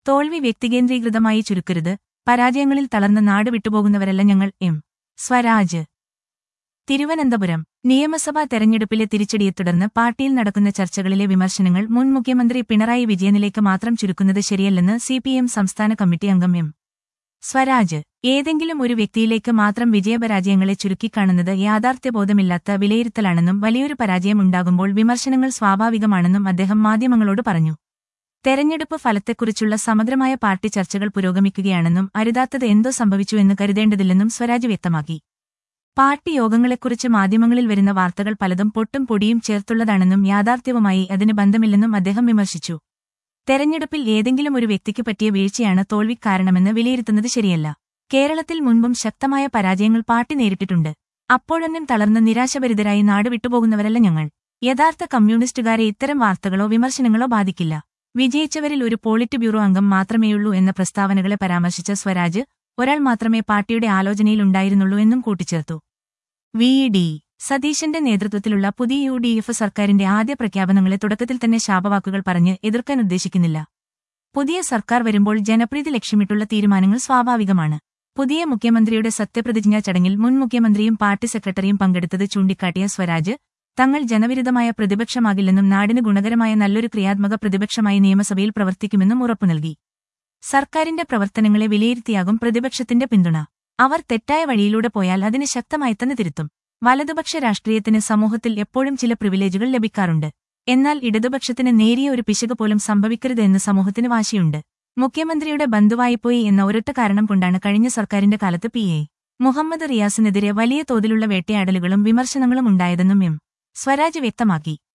തോൽവി വ്യക്തികേന്ദ്രീകൃതമായി ചുരുക്കരുത് പരാജയങ്ങളിൽ തളർന്ന് നാട് വിട്ടുപോകുന്നവരല്ല ഞങ്ങൾ എം സ്വരാജ് തിരുവനന്തപുരം നിയമസഭാ തെരഞ്ഞെടുപ്പിലെ തിരിച്ചടിയെ തുടർന്ന് പാർട്ടിയിൽ നടക്കുന്ന ചർച്ചകളിലെ വിമർശനങ്ങൾ മുൻ മുഖ്യമന്ത്രി പിണറായി വിജയനിലേക്ക് മാത്രം ചുരുക്കുന്നത് ശരിയല്ലെന്ന് സിപിഎം സംസ്ഥാന കമ്മിറ്റി അംഗം എം സ്വരാജ് ഏതെങ്കിലും ഒരു വ്യക്തിയിലേക്ക് മാത്രം വിജയപരാജയങ്ങളെ ചുരുക്കിക്കാണുന്നത് യാഥാർത്ഥ്യബോധമില്ലാത്ത വിലയിരുത്തലാണെന്നും വലിയൊരു പരാജയം ഉണ്ടാകുമ്പോൾ വിമർശനങ്ങൾ സ്വാഭാവികമാണെന്നും അദ്ദേഹം മാധ്യമങ്ങളോട് പറഞ്ഞു തെരഞ്ഞെടുപ്പ് ഫലത്തെക്കുറിച്ചുള്ള സമഗ്രമായ പാർട്ടി ചർച്ചകൾ പുരോഗമിക്കുകയാണെന്നും അരുതാത്തത് എന്തോ സംഭവിച്ചു എന്ന് കരുതേണ്ടതില്ലെന്നും സ്വരാജ് വ്യക്തമാക്കി പാർട്ടി യോഗങ്ങളെക്കുറിച്ച് മാധ്യമങ്ങളിൽ വരുന്ന വാർത്തകൾ പലതും പൊട്ടും പൊടിയും ചേർത്തുള്ളതാണെന്നും യാഥാർത്ഥ്യവുമായി അതിന് ബന്ധമില്ലെന്നും അദ്ദേഹം വിമർശിച്ചു തെരഞ്ഞെടുപ്പിൽ ഏതെങ്കിലും ഒരു വ്യക്തിക്ക് പറ്റിയ വീഴ്ചയാണ് തോൽവിക്കാരണമെന്ന് വിലയിരുത്തുന്നത് ശരിയല്ല കേരളത്തിൽ മുൻപും ശക്തമായ പരാജയങ്ങൾ പാർട്ടി നേരിട്ടിട്ടുണ്ട് അപ്പോഴൊന്നും തളർന്ന് നിരാശഭരിതരായി നാട് വിട്ടുപോകുന്നവരല്ല ഞങ്ങൾ യഥാർത്ഥ കമ്മ്യൂണിസ്റ്റുകാരെ ഇത്തരം വാർത്തകളോ വിമർശനങ്ങളോ ബാധിക്കില്ല വിജയിച്ചവരിൽ ഒരു പോളിറ്റ് ബ്യൂറോ അംഗം മാത്രമേയുള്ളൂ എന്ന പ്രസ്താവനകളെ പരാമർശിച്ച സ്വരാജ് ഒരാൾ മാത്രമേ പാർട്ടിയുടെ ആലോചനയിലുണ്ടായിരുന്നുള്ളൂ എന്നും കൂട്ടിച്ചേർത്തു വി ഡി സതീശന്റെ നേതൃത്വത്തിലുള്ള പുതിയ യു ഡി എഫ് സർക്കാരിന്റെ ആദ്യ പ്രഖ്യാപനങ്ങളെ തുടക്കത്തിൽ തന്നെ ശാപവാക്കുകൾ പറഞ്ഞ് എതിർക്കാൻ ഉദ്ദേശിക്കുന്നില്ല പുതിയ സർക്കാർ വരുമ്പോൾ ജനപ്രീതി ലക്ഷ്യമിട്ടുള്ള തീരുമാനങ്ങൾ സ്വാഭാവികമാണ് പുതിയ മുഖ്യമന്ത്രിയുടെ സത്യപ്രതിജ്ഞാ ചടങ്ങിൽ മുൻ മുഖ്യമന്ത്രിയും പാർട്ടി സെക്രട്ടറിയും പങ്കെടുത്തത് ചൂണ്ടിക്കാട്ടിയ സ്വരാജ് തങ്ങൾ ജനവിരുദ്ധമായ പ്രതിപക്ഷമാകില്ലെന്നും നാടിന് ഗുണകരമായ നല്ലൊരു ക്രിയാത്മക പ്രതിപക്ഷമായി നിയമസഭയിൽ പ്രവർത്തിക്കുമെന്നും ഉറപ്പു നൽകി സർക്കാരിന്റെ പ്രവർത്തനങ്ങളെ വിലയിരുത്തിയാകും പ്രതിപക്ഷത്തിന്റെ പിന്തുണ അവർ തെറ്റായ വഴിയിലൂടെ പോയാൽ അതിന് ശക്തമായി തന്നെ തിരുത്തും വലതുപക്ഷ രാഷ്ട്രീയത്തിന് സമൂഹത്തിൽ എപ്പോഴും ചില പ്രിവിലേജുകൾ ലഭിക്കാറുണ്ട് എന്നാൽ ഇടതുപക്ഷത്തിന് നേരിയ ഒരു പിശക് പോലും സംഭവിക്കരുത് എന്ന് സമൂഹത്തിന് വാശിയുണ്ട് മുഖ്യമന്ത്രിയുടെ ബന്ധുവായിപ്പോയി എന്ന ഒരൊറ്റ കാരണം കൊണ്ടാണ് കഴിഞ്ഞ സർക്കാരിന്റെ കാലത്ത് പി എ മുഹമ്മദ് റിയാസിനെതിരെ വലിയ തോതിലുള്ള വേട്ടയാടലുകളും വിമർശനങ്ങളും ഉണ്ടായതെന്നും എം സ്വരാജ് വ്യക്തമാക്കി